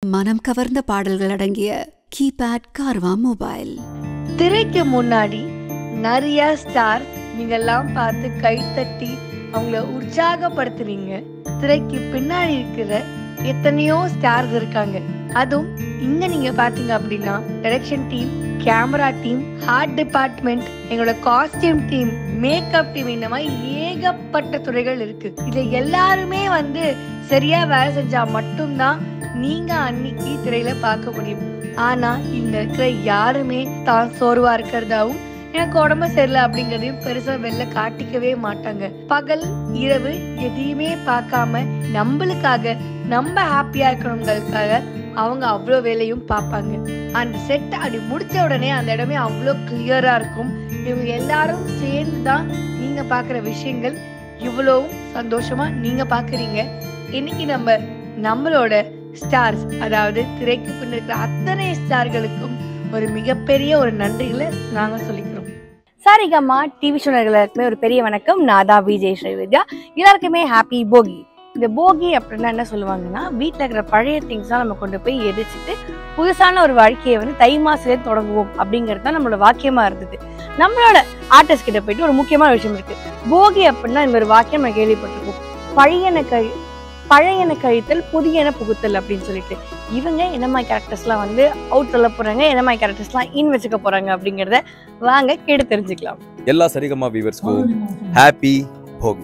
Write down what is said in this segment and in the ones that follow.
மனம் கவர்ந்த பாடல்கள் அடங்கிய கீபேட் கார்வா மொபைல் திரைக்கு முன்னாடி நிறைய ஸ்டார் நீங்கெல்லாம் பார்த்து கைத்தட்டி அவங்கள உற்சாகப்படுத்துறீங்க திரைக்கு பின்னாடி இருக்கிற எத்தனையோ ஸ்டார்ஸ் இருக்காங்க அதுவும் இங்க நீங்க பாத்தீங்க அப்படின்னா direction team camera team art department எங்களோட காஸ்டியூம் டீம் மேக்கப் டீம் இந்த மாதிரி ஏகப்பட்ட துறைகள் இருக்கு இதுல எல்லாருமே வந்து சரியா வேலை செஞ்சா மட்டும்தான் நீங்க அன்னைக்கு திரையில பார்க்க முடியும் ஆனா இந்த இருக்கிற யாருமே தான் சோர்வா இருக்கிறதாவும் எனக்கு உடம்பு சரியில்லை அப்படிங்கறதையும் பெருசா வெளில காட்டிக்கவே மாட்டாங்க பகல் இரவு எதையுமே பார்க்காம நம்மளுக்காக நம்ம ஹாப்பியா இருக்கணுங்களுக்காக அவங்க அவ்வளோ வேலையும் பார்ப்பாங்க அந்த செட் அப்படி முடிச்ச உடனே அந்த இடமே அவ்வளோ கிளியரா இருக்கும் இவங்க எல்லாரும் சேர்ந்து தான் நீங்க பார்க்குற விஷயங்கள் இவ்வளவும் சந்தோஷமா நீங்க பார்க்குறீங்க இன்னைக்கு நம்ம நம்மளோட ஸ்டார்ஸ் அதாவது திரைக்கு பின் இருக்கிற அத்தனை ஸ்டார்களுக்கும் ஒரு மிகப்பெரிய ஒரு நன்றிகளை நாங்க சொல்லிக்கிறோம் சாரிகம்மா டிவி ஷோ எல்லாருக்குமே ஒரு பெரிய வணக்கம் நான் தான் விஜய் ஸ்ரீவித்யா எல்லாருக்குமே ஹாப்பி போகி இந்த போகி அப்படின்னா என்ன சொல்லுவாங்கன்னா வீட்டில் இருக்கிற பழைய திங்ஸ்லாம் நம்ம கொண்டு போய் எரிச்சிட்டு புதுசான ஒரு வாழ்க்கையை வந்து தை மாசத்துலேயே தொடங்குவோம் அப்படிங்கிறது தான் நம்மளோட வாக்கியமா இருந்தது நம்மளோட ஆர்டிஸ்ட் கிட்ட போயிட்டு ஒரு முக்கியமான விஷயம் இருக்கு போகி அப்படின்னா இந்த ஒரு வாக்கியம் நம்ம கேள்விப்பட்டிருக்கோம் பழையன கழி பழையன கழித்தல் புதியன புகுத்தல் அப்படின்னு சொல்லிட்டு இவங்க என்ன மாதிரி கேரக்டர்ஸ்லாம் வந்து அவுட் சொல்ல போறாங்க என்ன மாதிரி கேரக்டர்ஸ்லாம் இன் வச்சுக்க போறாங்க அப்படிங்கிறத வாங்க கேட்டு தெரிஞ்சுக்கலாம் எல்லா சரிகமா வியூவர்ஸ்க்கும் ஹாப்பி போகி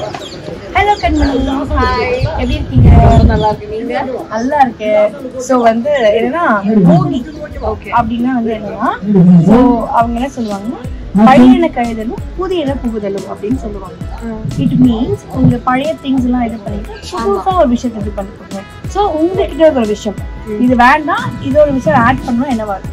ஹலோ கண்மணி ஹாய் எப்படி இருக்கீங்க நல்லா இருக்கு நீங்க நல்லா இருக்கேன் சோ வந்து என்னன்னா போகி ஓகே அப்படின்னா வந்து என்னன்னா சோ அவங்க என்ன சொல்லுவாங்கன்னா பழையன கழுதலும் புதியன புகுதலும் அப்படின்னு சொல்லுவாங்க இட் மீன்ஸ் உங்க பழைய திங்ஸ் எல்லாம் இது பண்ணிட்டு புதுசா ஒரு விஷயத்தை இது பண்ணிக்கோங்க சோ உங்ககிட்ட இருக்கிற ஒரு விஷயம் இது வேண்டாம் இதோட விஷயம் ஆட் பண்ணணும் என்னவா இருக்கும்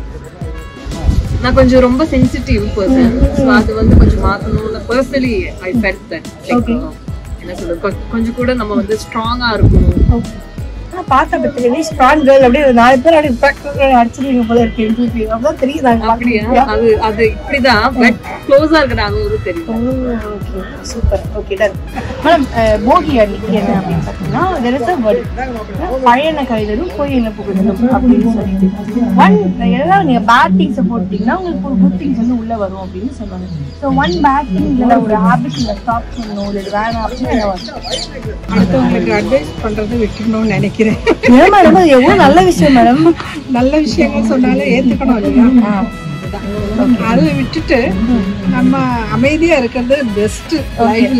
நான் கொஞ்சம் ரொம்ப சென்சிட்டிவ் பர்சன் ஸோ அது வந்து கொஞ்சம் மாற்றணும்னு personally I felt that Okay. என்ன சொல்றது கொ- கொஞ்சம் கூட நம்ம வந்து ஸ்ட்ராங்கா இருக்கணும் நான் பார்த்த பத்தி ஸ்ட்ராங் கேர்ள் அப்படியே ஒரு நாலு பேர் அப்படியே back ல அடிச்சிருவீங்க போல இருக்கு எனக்கு அப்பதான் தெரியுது நாங்க அப்படியா பார்க்கறது. அது அது இப்படிதான் பட் க்ளோஸா இருக்கிறாங்க தெரியும் okay super okay done madam போகி அன்னைக்கு என்ன அப்படின்னு பார்த்தீங்கன்னா there is a word பழையன கழிதலும் பொய்யன புகுதலும் அப்படின்னு சொல்லிட்டு ஒன் எல்லாம் நீங்க பேட் திங்ஸை போட்டீங்கன்னா உங்களுக்கு ஒரு குட் திங்ஸ் வந்து உள்ள வரும் அப்படின்னு சொல்லுவாங்க ஸோ ஒன் பேட் திங் இல்லை ஒரு ஹேபிட் இல்லை ஸ்டாப் பண்ணணும் இல்லை இது வேணாம் அப்படின்னு என்ன வரும் அடுத்தவங்களுக்கு அட்வைஸ் பண்றதை விட்டுக்கணும்னு நினைக்கிறேன் ஏன் மேடம் அது எவ்வளோ நல்ல விஷயம் மேடம் நல்ல விஷயங்கள் சொன்னாலும் ஏத்துக்கணும் இல்லையா அதை விட்டுட்டு நம்ம அமைதியா இருக்கிறது பெஸ்ட் லைஃப்ல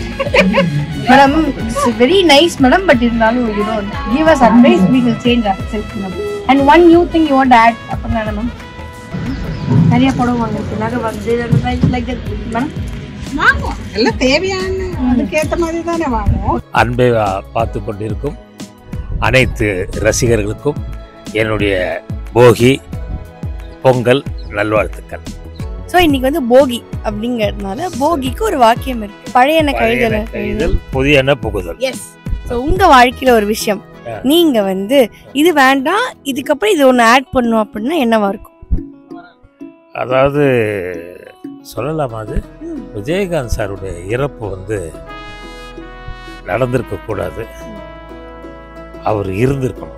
madam it's very nice madam but இருந்தாலும் you know give us advice we will change our self and one new thing you want add அப்படின்னா என்ன மேம் நிறைய படம் வாங்கிருக்கு நகை வந்து லைக் தட் மேடம் எல்லாம் தேவையான அதுக்கேத்த மாதிரி தானே வாங்குவோம் அன்பை பார்த்து கொண்டிருக்கும் அனைத்து ரசிகர்களுக்கும் என்னுடைய போகி பொங்கல் நல்வாழ்த்துக்கள் ஸோ இன்னைக்கு வந்து போகி அப்படிங்கிறதுனால போகிக்கு ஒரு வாக்கியம் இருக்கு பழையன கழுதல கைதல் புதியன புகுதல் எஸ் ஸோ உங்க வாழ்க்கையில ஒரு விஷயம் ஆ. நீங்க வந்து இது வேண்டாம் இதுக்கப்புறம் இது ஒன்று ஆட் பண்ணும் அப்படின்னா என்னவா இருக்கும் அதாவது சொல்லலாமா அது விஜயகாந்த் சாருடைய இறப்பு வந்து நடந்திருக்க கூடாது அவர் இருந்திருக்கணும்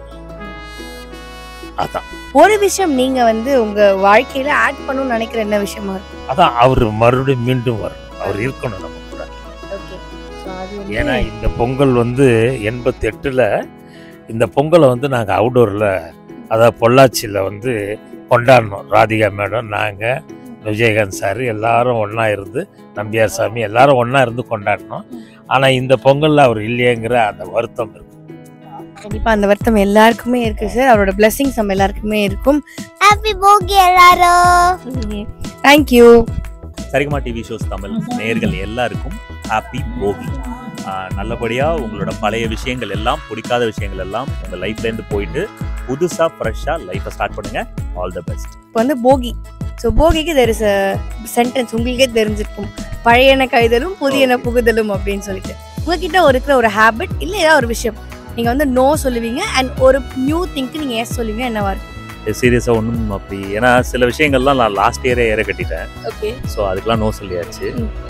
அதான் ஒரு விஷயம் நீங்க வந்து உங்க வாழ்க்கையில ஆட் பண்ணணும்னு நினைக்கிற என்ன விஷயமா இருக்கும் அதான் அவர் மறுபடியும் மீண்டும் வரணும் அவர் இருக்கணும் நம்ம கூட ஓகே ஸோ அது ஏன்னா இந்த பொங்கல் வந்து எண்பத்தி எட்டில் இந்த பொங்கலை வந்து நாங்கள் அவுடோரில் அதாவது பொள்ளாச்சியில் வந்து கொண்டாடினோம் ராதிகா மேடம் நாங்கள் விஜயகாந்த் சார் எல்லாரும் ஒன்றா இருந்து நம்பியார் சாமி எல்லாரும் ஒன்றா இருந்து கொண்டாடினோம் ஆனால் இந்த பொங்கலில் அவர் இல்லையேங்கிற அந்த வருத்தம் இருக்கு கண்டிப்பா அந்த வருத்தம் எல்லாருக்குமே இருக்கு சார் அவரோட பிளெஸிங்ஸ் நம்ம எல்லாருக்குமே இருக்கும் ஹாப்பி போகி எல்லாரும் thank you Saregama TV shows Tamil நேயர்கள் எல்லாருக்கும் ஹாப்பி போகி ஆஹ் நல்லபடியா உங்களோட பழைய விஷயங்கள் எல்லாம் பிடிக்காத விஷயங்கள் எல்லாம் உங்க லைஃப்ல இருந்து போயிட்டு புதுசா ஃப்ரெஷ்ஷா லைஃப்பை ஸ்டார்ட் பண்ணுங்க ஆல் த பெஸ்ட் இப்போ வந்து போகி ஸோ போகிக்கு தெர் இஸ் அ சென்டென்ஸ் உங்களுக்கே தெரிஞ்சிருக்கும் பழையன கைதலும் புதியன புகுதலும் அப்படின்னு சொல்லிட்டு உங்ககிட்ட ஒரு இருக்கிற ஒரு ஹேபிட் இல்லை ஏதாவது ஒரு விஷயம் நீங்க வந்து நோ சொல்லுவீங்க அண்ட் ஒரு நியூ திங்க்கு நீங்க எஸ் சொல்லுவீங்க என்னவா இருக்கும் சீரியஸாக ஒன்றும் அப்படி ஏன்னா சில விஷயங்கள்லாம் நான் லாஸ்ட் இயரே ஏற கட்டிட்டேன் ஓகே ஸோ அதுக்கெல்லாம் நோ சொல்லியாச்சு ம்.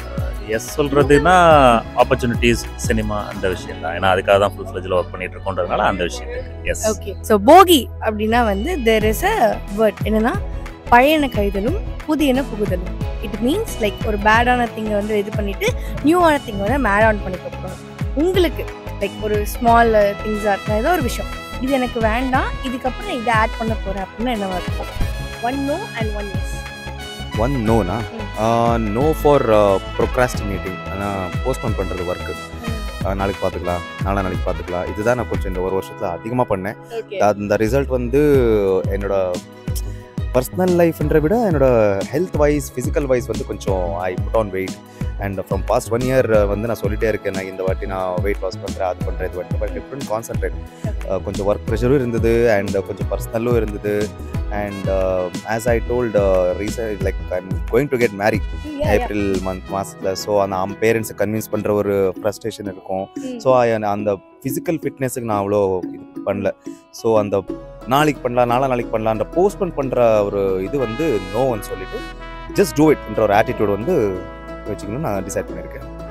எஸ் சொல்றதுன்னா ஆப்பர்ச்சுனிட்டிஸ் சினிமா அந்த விஷயம் தான் ஏன்னா அதுக்காக தான் ஃபுல் ஃபிளஜில் ஒர்க் பண்ணிட்டு இருக்கோன்றதுனால அந்த விஷயத்துக்கு எஸ் ஓகே ஸோ போகி அப்படின்னா வந்து தேர் இஸ் அ வேர்ட் என்னன்னா பழையன கைதலும் புதியன புகுதலும் இட் மீன்ஸ் லைக் ஒரு பேடான திங்கை வந்து இது பண்ணிட்டு நியூவான திங்கை வந்து மேட் ஆன் பண்ணிக்க போகிறோம் உங்களுக்கு லைக் ஒரு ஸ்மால் திங்ஸாக இருக்கும் ஏதோ ஒரு விஷயம் இது எனக்கு வேண்டாம் இதுக்கப்புறம் நான் இதை ஆட் பண்ண போகிறேன் அப்படின்னா என்னவா இருக்கும் one no and one yes one நோனா நோ ஃபார் ப்ரொக்ராஸ்டினேட்டிங் ஆனால் போஸ்ட்போன் பண்ணுறது ஒர்க்கு நாளைக்கு பார்த்துக்கலாம் நாளா நாளைக்கு பார்த்துக்கலாம் இதுதான் நான் கொஞ்சம் இந்த ஒரு வருஷத்தில் அதிகமாக பண்ணேன் ஓகே அந்த ரிசல்ட் வந்து என்னோட பர்சனல் லைஃப்ன்ற விட என்னோட ஹெல்த் வைஸ் ஃபிசிக்கல் வைஸ் வந்து கொஞ்சம் I put on weight and from past one year வந்து நான் சொல்லிட்டே இருக்கேன் நான் இந்த வாட்டி நான் வெயிட் லாஸ் பண்ணுறேன் அது பண்ணுறேன் இது பண்ணுறேன் பட் டிஃப்ரெண்ட் கான்சன்ட்ரேட் கொஞ்சம் ஒர்க் ப்ரெஷரும் இருந்தது அண்ட் கொஞ்சம் பர்சனலும் இருந்தது and as I told reason like I'm going to get marry April month மாதத்தில் ஸோ அந்த அம் பேரண்ட்ஸை கன்வின்ஸ் பண்ணுற ஒரு ஃப்ரஸ்ட்ரேஷன் இருக்கும் ஸோ அந்த ஃபிசிக்கல் ஃபிட்னஸுக்கு நான் அவ்வளோ இது பண்ணல ஸோ அந்த நாளைக்கு பண்ணலாம் நாளா நாளைக்கு பண்ணலான்ற போஸ்ட்போன் பண்ணுற ஒரு இது வந்து நோன்னு சொல்லிட்டு ஜஸ்ட் டூ இட்ன்ற ஒரு ஆட்டிடியூட் வந்து வச்சுக்கணும்னு நான் டிசைட் பண்ணியிருக்கேன்